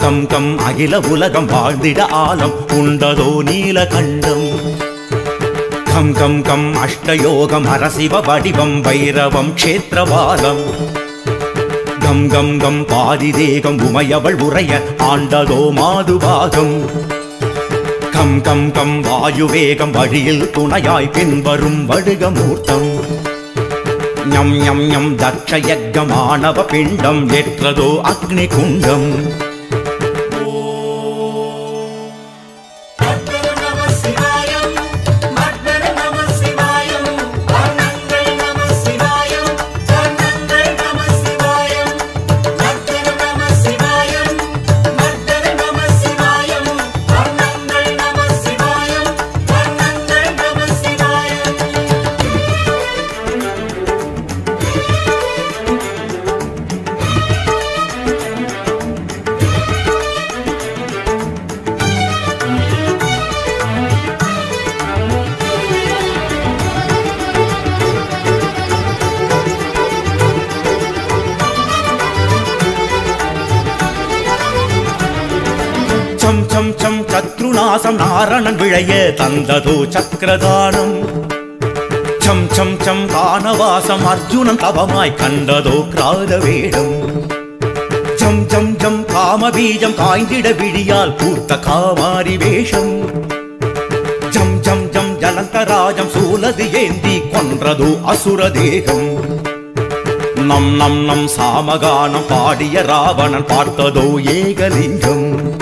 come come அகில உலகம் வாழ்ந்திட ஆலம் உண்டதோ நீலகண்டம் கம் கம் கம் அஷ்டயோகம் அரசிவ வடிவம் வைரவம் க்ஷேத்திரபாலம் கம் கம் கம் பாதி தேகம் உமையவள் உரைய ஆண்டதோ மாதுபாகம் கம் கம் கம் வாயுவேகம் வழியில் துணையாய் பின்வரும் வடுகமூர்த்தம் ஞம் ஞம் ஞம் தட்சயக்கம் ஆணவ பிண்டம் ஏற்றதோ அக்னி குண்டம் மர்தன நம சிவாயம் மர்தன நம சிவாயம் வர்ணங்கள் நம சிவாயம் வர்ணங்கள் நம சிவாயம் மர்தன நம சிவாயம் மர்தன நம சிவாயம் வர்ணங்கள் நம சிவாயம் வர்ணங்கள் நம சிவாயம் சம் சம் சம் சத்ருநாசம் நாரணன் விழைய தந்ததோ சக்கரதானம் சம் சம் சம் கானவாசம் அர்ஜுனன் தவமாய் கண்டதோ கிராத வேடம் ஜம் ஜம் ஜம் காமபீஜம் காய்ந்திட விழியால் பூத்த காமாரி வேஷம் ஜம் ஜம் ஜம் ஜலந்தராஜம் சூலது ஏந்தி கொன்றதோ அசுர தேகம் நம் நம் நம் சாமகானம் பாடிய ராவணன் பார்த்ததோ ஏகலிங்கம்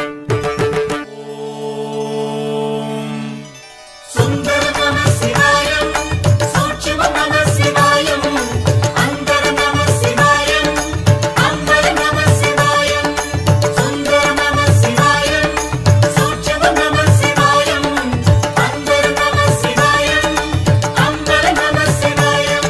சுந்தர நம சிவாயம் சூட்சும நம சிவாயம் அந்தர நம சிவாயம் அம்பர நம சிவாயம் சுந்தர நம சிவாயம் சூட்சும நம சிவாயம் அந்தர நம சிவாயம் அம்பர நம சிவாயம்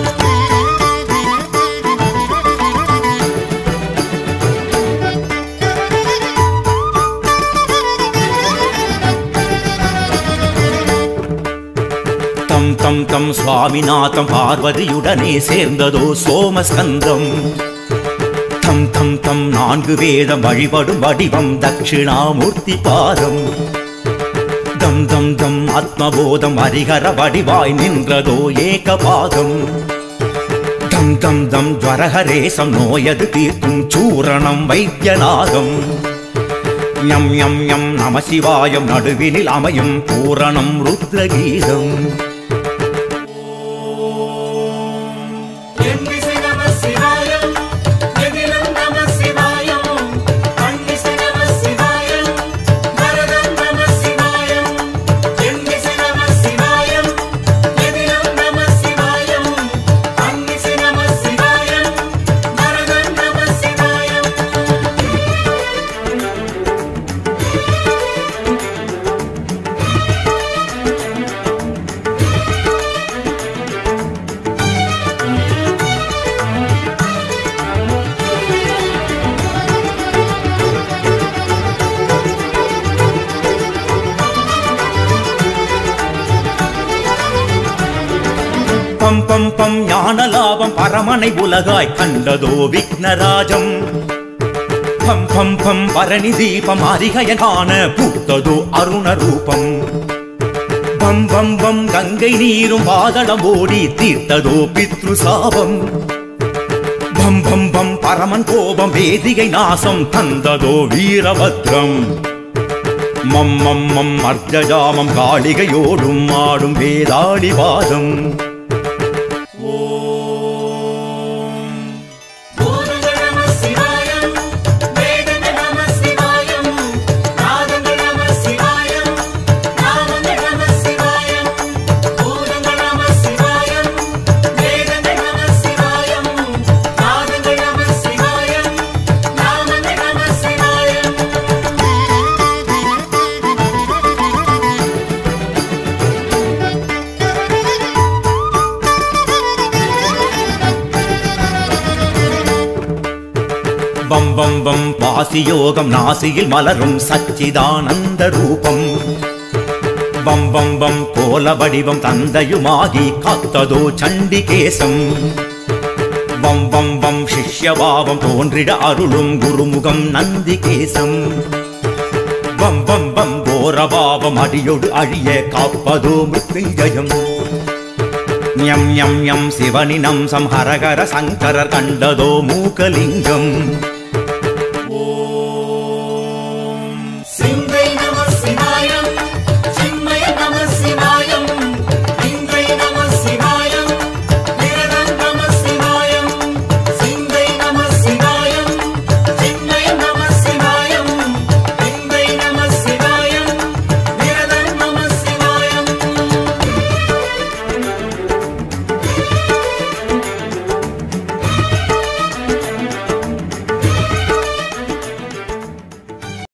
தம் தம் தம் சுவாமிநாதம் பார்வதியுடனே சேர்ந்ததோ சோமஸ்கந்தம் தம் தம் தம் நான்கு வேதம் வழிபடும் வடிவம் தட்சிணாமூர்த்தி பாதம் தம் தம் தம் ஆத்மபோதம் ஹரிஹர வடிவாய் நின்றதோ ஏகபாதம் தம் தம் தம் ஜரஹரேசம் நோயது தீர்க்கும் சூரணம் வைத்தியநாதம் ஞம் ஞம் ஞம் நம சிவாயம் நடுவினில் அமையும் பூரணம் ருத்ரகீதம் எண்ணிசை நம சிவாயம் எதிலும் நம சிவாயம் கண்ணிசை நம சிவாயம் வரதம் நம சிவாயம் எண்ணிசை நம சிவாயம் எதிலும் நம சிவாயம் கண்ணிசை நம சிவாயம் வரதம் நம சிவாயம் பம் பம் பம் ஞானலாபம் பரமனை உலகாய் கண்டதோ விக்னராஜம் பம் பம் பம் பரணி தீபம் அதிகயகான பூத்ததோ அருண ரூபம் பம் பம் பம் கங்கை நீரும் பாதளம் ஓடி தீர்த்ததோ பித்ரு சாபம் பம் பம் பம் பரமன் கோபம் வேதிகை நாசம் தந்ததோ வீரபத்ரம் மம் மம் மம் அர்த்தஜாமம் காளிகையோடும் ஆடும் வேதாளி பாதம் பூதங்கள் நம சிவாயம் வேதங்கள் நம சிவாயம் நாதங்கள் நம சிவாயம் நாமங்கள் நம சிவாயம் பூதங்கள் நம சிவாயம் வேதங்கள் நம சிவாயம் நாதங்கள் நம சிவாயம் நாமங்கள் நம சிவாயம் பம் பம் பம் வாசியோகம் நாசியில் மலரும் சச்சிதானந்த ரூபம் பம் பம் பம் கோல வடிவம் தந்தையுமாகி காத்ததோ சண்டிகேசம் வம் வம் வம் சிஷ்யபாவம் தோன்றிட அருளும் குருமுகம் நந்திகேசம் வம் வம் வம் கோரபாவம் அடியொடு அழிய காப்பதோ மிருத்யுஞ்சயம் ஞம் ஞம் ஞம் சிவனினம் சம்ஹரகர சங்கரர் கண்டதோ மூகலிங்கம்